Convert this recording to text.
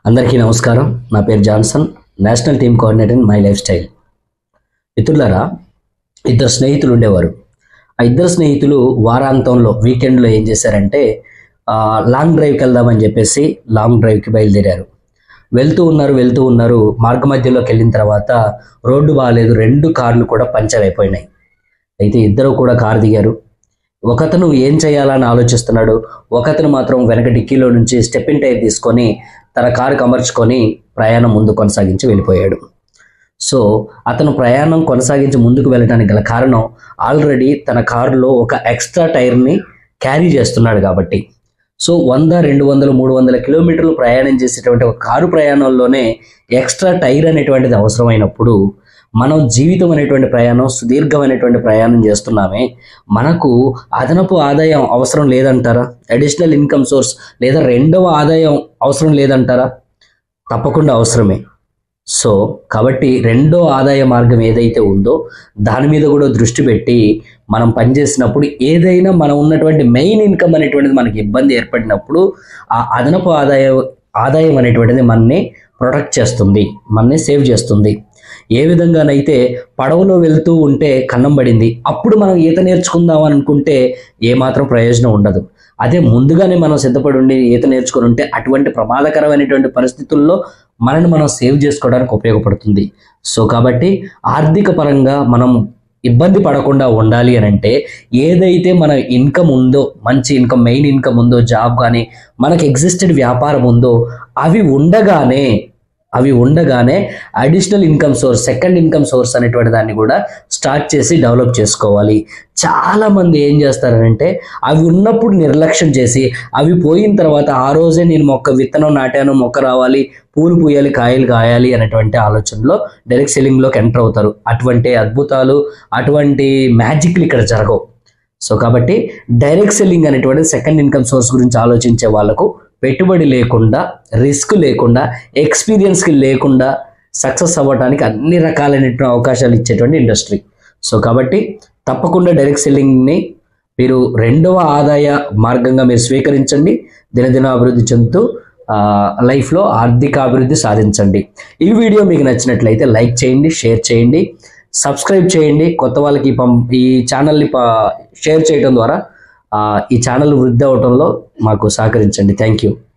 అందరికీ నమస్కారం నా పేరు Johnson national team coordinator in my lifestyle మిత్రులారా ఇద్దరు స్నేహితులు ఉండేవారు ఆ ఇద్దరు స్నేహితులు వారాంతంలో వీకెండ్లో ఏం చేశారంటే ఆ, లాంగ్ డ్రైవ్కి వెళ్దామని చెప్పేసి లాంగ్ డ్రైవ్కి బయలుదేరారు వెళ్తూ ఉన్నారు వెళ్తూ ఉన్నారు మార్గ మధ్యలోకి వెళ్ళిన తర్వాత రోడ్డు బాగాలేదు రెండు కార్లు కూడా పంచర్ అయిపోయినాయి అయితే ఇద్దరు కూడా కారు దిగారు ఒకతను ఏం చేయాలని ఆలోచిస్తున్నాడు ఒకతను మాత్రం వెనక డిక్కీలో నుంచి స్టెప్పింగ్ టైర్ తీసుకొని తన కారు అమర్చుకొని ప్రయాణం ముందు కొనసాగించి వెళ్ళిపోయాడు సో అతను ప్రయాణం కొనసాగించి ముందుకు వెళ్ళడానికి గల కారణం ఆల్రెడీ తన కారులో ఒక ఎక్స్ట్రా టైర్ని క్యారీ చేస్తున్నాడు కాబట్టి సో వంద రెండు వందలు మూడు వందల కిలోమీటర్లు ప్రయాణం చేసేటువంటి ఒక కారు ప్రయాణంలోనే ఎక్స్ట్రా టైర్ అనేటువంటిది అవసరమైనప్పుడు మనం జీవితం అనేటువంటి ప్రయాణం సుదీర్ఘమైనటువంటి ప్రయాణం చేస్తున్నామే మనకు అదనపు ఆదాయం అవసరం లేదంటారా అడిషనల్ ఇన్కమ్ సోర్స్ లేదా రెండవ ఆదాయం అవసరం లేదంటారా తప్పకుండా అవసరమే సో కాబట్టి రెండో ఆదాయ మార్గం ఏదైతే ఉందో దాని మీద కూడా దృష్టి పెట్టి మనం పనిచేసినప్పుడు ఏదైనా మనం ఉన్నటువంటి మెయిన్ ఇన్కమ్ అనేటువంటిది మనకి ఇబ్బంది ఏర్పడినప్పుడు ఆ అదనపు ఆదాయం ఆదాయం అనేటువంటిది మనని ప్రొటెక్ట్ చేస్తుంది మనని సేవ్ చేస్తుంది ఏ విధంగానైతే పడవలో వెళ్తూ ఉంటే కన్నం పడింది అప్పుడు మనం ఈత నేర్చుకుందాం అనుకుంటే ఏమాత్రం ప్రయోజనం ఉండదు అదే ముందుగానే మనం సిద్ధపడి ఉండి ఈత నేర్చుకుని ఉంటే అటువంటి ప్రమాదకరమైనటువంటి పరిస్థితుల్లో మనని మనం సేవ్ చేసుకోవడానికి ఉపయోగపడుతుంది సో కాబట్టి ఆర్థిక పరంగా మనం ఇబ్బంది పడకుండా ఉండాలి అని అంటే ఏదైతే మన ఇన్కమ్ ఉందో మంచి ఇన్కమ్ మెయిన్ ఇన్కమ్ ఉందో జాబ్ కానీ మనకి ఎగ్జిస్టెడ్ వ్యాపారం ఉందో అవి ఉండగానే అవి ఉండగానే additional income source second income source అనేటువంటి దాన్ని కూడా స్టార్ట్ చేసి డెవలప్ చేసుకోవాలి చాలా మంది ఏం చేస్తారంటే అవి ఉన్నప్పుడు నిర్లక్ష్యం చేసి అవి పోయిన తర్వాత ఆ రోజే నేను మొక్క విత్తనం నాటాను మొక్క రావాలి పూలు పూయాలి కాయలు కాయాలి అనేటువంటి ఆలోచనలో డైరెక్ట్ సెల్లింగ్లోకి ఎంటర్ అవుతారు అటువంటి అద్భుతాలు అటువంటి మ్యాజిక్లు ఇక్కడ జరగవు సో కాబట్టి డైరెక్ట్ సెల్లింగ్ అనేటువంటి సెకండ్ ఇన్కమ్ సోర్స్ గురించి ఆలోచించే వాళ్ళకు పెట్టుబడి లేకుండా రిస్క్ లేకుండా ఎక్స్పీరియన్స్కి లేకుండా సక్సెస్ అవ్వడానికి అన్ని రకాలైనటువంటి అవకాశాలు ఇచ్చేటువంటి ఇండస్ట్రీ సో కాబట్టి తప్పకుండా డైరెక్ట్ సెల్లింగ్ని మీరు రెండవ ఆదాయ మార్గంగా మీరు స్వీకరించండి దినదిన అభివృద్ధి చెందుతూ ఆ, లైఫ్లో ఆర్థిక అభివృద్ధి సాధించండి ఈ వీడియో మీకు నచ్చినట్లయితే లైక్ చేయండి షేర్ చేయండి సబ్స్క్రైబ్ చేయండి కొత్త వాళ్ళకి ఈ పం ఈ ఛానల్ని ప- షేర్ చేయడం ద్వారా ఆ, ఈ ఛానల్ వృద్ధి అవడంలో మాకు సహకరించండి థ్యాంక్ యూ